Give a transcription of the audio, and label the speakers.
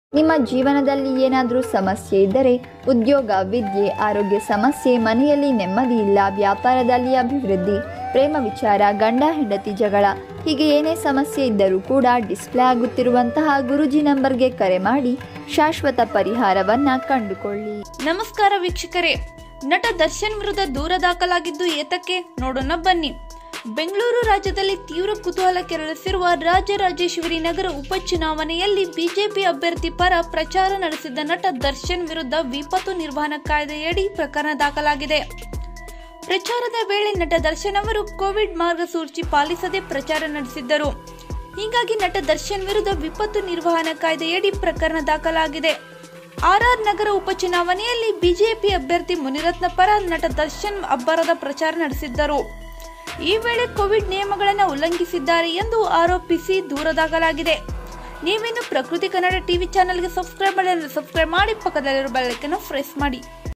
Speaker 1: ನಿಮ್ಮ ಜೀವನದಲ್ಲಿ ಏನಾದರೂ ಸಮಸ್ಯೆ ಇದ್ದರೆ ಉದ್ಯೋಗ ವಿದ್ಯೆ ಆರೋಗ್ಯ ಸಮಸ್ಯೆ ಮನೆಯಲ್ಲಿ ನೆಮ್ಮದಿ ಇಲ್ಲ ವ್ಯಾಪಾರದಲ್ಲಿ ಅಭಿವೃದ್ಧಿ ಪ್ರೇಮ ವಿಚಾರ ಗಂಡ ಹೆಂಡತಿ ಜಗಳ ಹೀಗೆ ಏನೇ ಸಮಸ್ಯೆ ಇದ್ದರೂ ಕೂಡ ಡಿಸ್ಪ್ಲೇ ಆಗುತ್ತಿರುವಂತಹ ಗುರುಜಿ ನಂಬರ್ಗೆ ಕರೆ ಮಾಡಿ ಶಾಶ್ವತ ಪರಿಹಾರವನ್ನ ಕಂಡುಕೊಳ್ಳಿ
Speaker 2: ನಮಸ್ಕಾರ ವೀಕ್ಷಕರೇ ನಟ ದರ್ಶನ್ ವಿರುದ್ಧ ದೂರ ದಾಖಲಾಗಿದ್ದು ಏತಕ್ಕೆ ನೋಡೋಣ ಬನ್ನಿ ಬೆಂಗಳೂರು ರಾಜ್ಯದಲ್ಲಿ ತೀವ್ರ ಕುತೂಹಲ ಕೆರಳಿಸಿರುವ ರಾಜರಾಜೇಶ್ವರಿ ನಗರ ಉಪಚುನಾವಣೆಯಲ್ಲಿ ಬಿಜೆಪಿ ಅಭ್ಯರ್ಥಿ ಪರ ಪ್ರಚಾರ ನಡೆಸಿದ್ದ ನಟ ದರ್ಶನ್ ವಿರುದ್ಧ ವಿಪತ್ತು ನಿರ್ವಹಣಾ ಕಾಯ್ದೆಯಡಿ ಪ್ರಕರಣ ದಾಖಲಾಗಿದೆ ಪ್ರಚಾರದ ವೇಳೆ ನಟ ದರ್ಶನ್ ಅವರು ಕೋವಿಡ್ ಮಾರ್ಗಸೂಚಿ ಪಾಲಿಸದೆ ಪ್ರಚಾರ ನಡೆಸಿದ್ದರು ಹೀಗಾಗಿ ನಟ ದರ್ಶನ್ ವಿರುದ್ಧ ವಿಪತ್ತು ನಿರ್ವಹಣಾ ಕಾಯ್ದೆಯಡಿ ಪ್ರಕರಣ ದಾಖಲಾಗಿದೆ ಆರ್ಆರ್ ನಗರ ಉಪಚುನಾವಣೆಯಲ್ಲಿ ಬಿಜೆಪಿ ಅಭ್ಯರ್ಥಿ ಮುನಿರತ್ನ ಪರ ನಟ ದರ್ಶನ್ ಅಬ್ಬರದ ಪ್ರಚಾರ ನಡೆಸಿದ್ದರು ಈ ವೇಳೆ ಕೋವಿಡ್ ನಿಯಮಗಳನ್ನು ಉಲ್ಲಂಘಿಸಿದ್ದಾರೆ ಎಂದು ಆರೋಪಿಸಿ ದೂರ ದಾಖಲಾಗಿದೆ ನೀವಿನ್ನು ಪ್ರಕೃತಿ ಕನ್ನಡ ಟಿವಿ ಚಾನೆಲ್ಗೆ ಸಬ್ಸ್ಕ್ರೈಬ್ ಮಾಡಿ ಸಬ್ಸ್ಕ್ರೈಬ್ ಮಾಡಿ ಪಕ್ಕದಲ್ಲಿರುವ ಬೆಲ್ಲೈಕನ್ನು ಪ್ರೆಸ್ ಮಾಡಿ